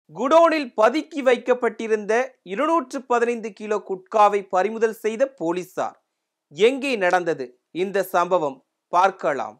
குடோனில் பதுக்கி வைக்கப்பட்டிருந்த இருநூற்று பதினைந்து கிலோ குட்காவை பறிமுதல் செய்த போலீசார் எங்கே நடந்தது இந்த சம்பவம் பார்க்கலாம்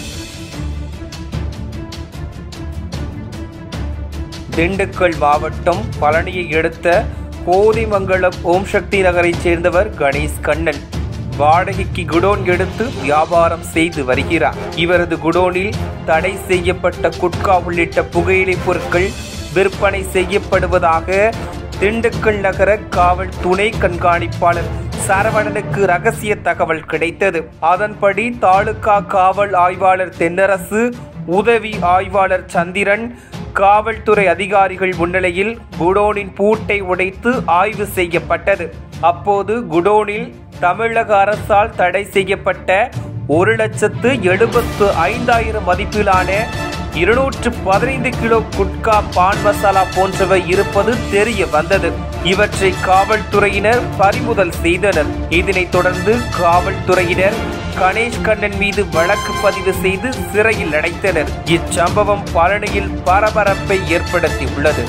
திண்டுக்கல் மாவட்டம் பழனியை அடுத்த கோதிமங்கலம் ஓம் சக்தி நகரைச் சேர்ந்தவர் கணேஷ் கண்ணன் வாடகைக்கு குடோன் எடுத்து வியாபாரம் செய்து வருகிறார் இவரது குடோனில் தடை செய்யப்பட்ட குட்கா உள்ளிட்ட புகையிலை பொருட்கள் விற்பனை செய்யப்படுவதாக திண்டுக்கல் நகர காவல் துணை கண்காணிப்பாளர் சரவணனுக்கு ரகசிய தகவல் கிடைத்தது அதன்படி தாலுகா காவல் ஆய்வாளர் தென்னரசு உதவி ஆய்வாளர் சந்திரன் காவல்துறை அதிகாரிகள் முன்னிலையில் குடோனின் பூட்டை உடைத்து ஆய்வு செய்யப்பட்டது அப்போது குடோனில் தமிழக அரசால் தடை செய்யப்பட்ட ஒரு லட்சத்து எழுபத்து ஐந்தாயிரம் மதிப்பிலான இருநூற்று பதினைந்து கிலோ குட்கா பான் மசாலா போன்றவை இருப்பது தெரிய வந்தது இவற்றை காவல்துறையினர் பறிமுதல் செய்தனர் இதனைத் தொடர்ந்து காவல்துறையினர் கணேஷ் கண்ணன் மீது வழக்கு பதிவு செய்து சிறையில் அடைத்தனர் இச்சம்பவம் பழனியில் பரபரப்பை ஏற்படுத்தியுள்ளது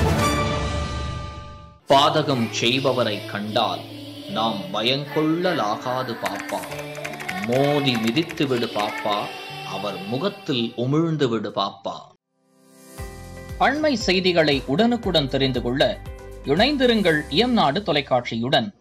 பாதகம் செய்பவரை கண்டால் நாம் பயங்கொள்ளலாகாது பாப்பா மோதி மிதித்து விடு பாப்பா அவர் முகத்தில் உமிழ்ந்து விடு பாப்பா அண்மை செய்திகளை உடனுக்குடன் தெரிந்து கொள்ள இணைந்திருங்கள் இயம்நாடு தொலைக்காட்சியுடன்